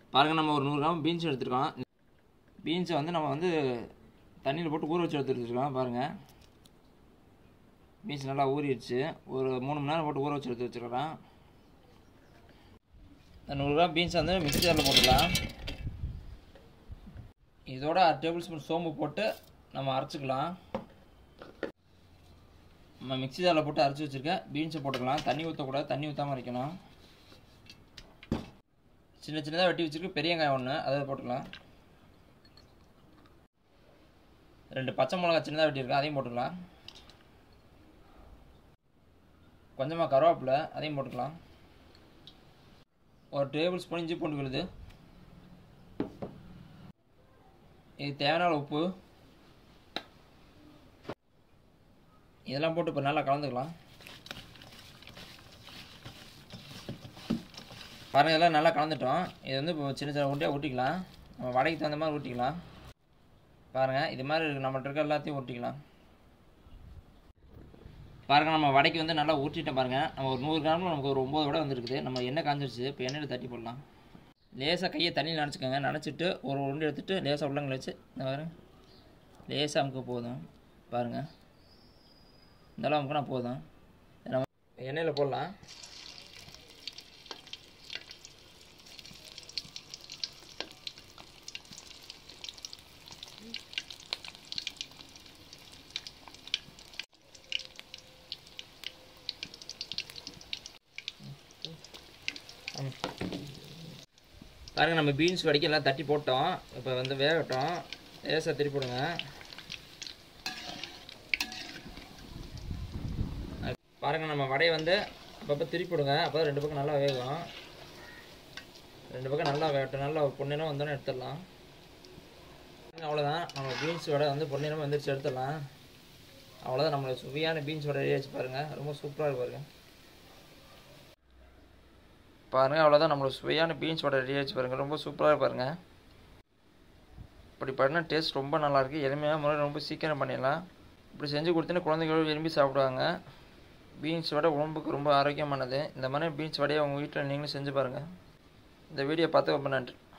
பாருங்கள் நம்ம ஒரு நூறு கிராம் பீன்ஸ் எடுத்துருக்கோம் பீன்ஸை வந்து நம்ம வந்து தண்ணியில் போட்டு ஊற வச்சு எடுத்து வச்சுருக்கோம் பாருங்கள் பீன்ஸ் நல்லா ஊறிடுச்சு ஒரு மூணு மணி நேரம் போட்டு ஊற வச்சு எடுத்து வச்சுருக்கிறோம் இந்த நூறு கிராம் பீன்ஸ் வந்து மிக்ஸி ஜாரில் போட்டுக்கலாம் இதோட அரை டேபிள் ஸ்பூன் சோம்பு போட்டு நம்ம அரைச்சிக்கலாம் நம்ம மிக்ஸி ஜாரில் போட்டு அரைச்சி வச்சுருக்கேன் பீன்ஸை போட்டுக்கலாம் தண்ணி ஊற்றக்கூடாது தண்ணி ஊற்றாமல் அரைக்கணும் சின்ன சின்னதாக வெட்டி வச்சுருக்கு பெரிய வெங்காயம் ஒன்று அதை போட்டுக்கலாம் ரெண்டு பச்சை மிளகா சின்னதாக வெட்டியிருக்கேன் அதையும் போட்டுக்கலாம் கொஞ்சமாக கருவேப்பிலை அதையும் போட்டுக்கலாம் ஒரு டேபிள் ஸ்பூன் இஞ்சி பூண்டு விழுது இது தேவையான அளவு உப்பு இதெல்லாம் போட்டு இப்போ நல்லா கலந்துக்கலாம் பாருங்கள் இதெல்லாம் நல்லா கலந்துட்டோம் இது வந்து இப்போ சின்ன சின்ன உருண்டையாக ஊட்டிக்கலாம் நம்ம வடைக்கு தகுந்த மாதிரி ஊட்டிக்கலாம் பாருங்கள் இது மாதிரி இருக்கு நம்மகிட்ட இருக்க எல்லாத்தையும் ஊட்டிக்கலாம் பாருங்கள் நம்ம வடைக்கு வந்து நல்லா ஊற்றிட்டோம் பாருங்கள் நம்ம ஒரு நூறு கிராமில் நமக்கு ஒரு ஒம்பது வடை வந்துருக்குது நம்ம எண்ணெய் காஞ்சிருச்சு இப்போ எண்ணெயில் தட்டி போடலாம் லேசாக கையை தண்ணியில் நினச்சிக்கோங்க நினச்சிட்டு ஒரு உருண்டை எடுத்துட்டு லேசாக உள்ளங்களை வச்சு இந்த பாருங்க லேசாக அமுக்க போதும் பாருங்கள் இந்த அளவு அமுக்கினா போதும் இதை நம்ம எண்ணெயில் போடலாம் பாருங்க நம்ம பீன்ஸ் வடைக்கு எல்லாம் தட்டி போட்டோம் இப்போ வந்து வேகட்டும் லேசாக திருப்பி போடுங்க பாருங்க நம்ம வடையை வந்து அப்பப்போ திருப்பி விடுங்க அப்போ ரெண்டு பக்கம் நல்லா வேகும் ரெண்டு பக்கம் நல்லா வேகட்டும் நல்லா பொன்னிறம் வந்தோன்னே எடுத்துடலாம் அவ்வளோதான் நம்ம பீன்ஸ் வடை வந்து பொன்னிறமாக வந்துருச்சு எடுத்துடலாம் அவ்வளோதான் நம்மளோட சுவையான பீன்ஸ் வடை ரெடி ஆச்சு பாருங்கள் ரொம்ப சூப்பராக இருக்கு பாருங்க பாருங்கள் அவ்வளோதான் நம்மளோட சுவையான பீன்ஸ் வடை ரெடி ஆச்சு பாருங்கள் ரொம்ப சூப்பராக பாருங்க இப்படி பண்ணால் டேஸ்ட் ரொம்ப நல்லாயிருக்கு எளிமையாக முறை ரொம்ப சீக்கிரம் பண்ணிடலாம் இப்படி செஞ்சு கொடுத்தீங்கன்னா குழந்தைங்களும் விரும்பி சாப்பிடுவாங்க பீன்ஸ் வடை உடம்புக்கு ரொம்ப ஆரோக்கியமானது இந்த மாதிரி பீன்ஸ் வடையை உங்கள் வீட்டில் நீங்களும் செஞ்சு பாருங்கள் இந்த வீடியோ பார்த்து ரொம்ப நன்றி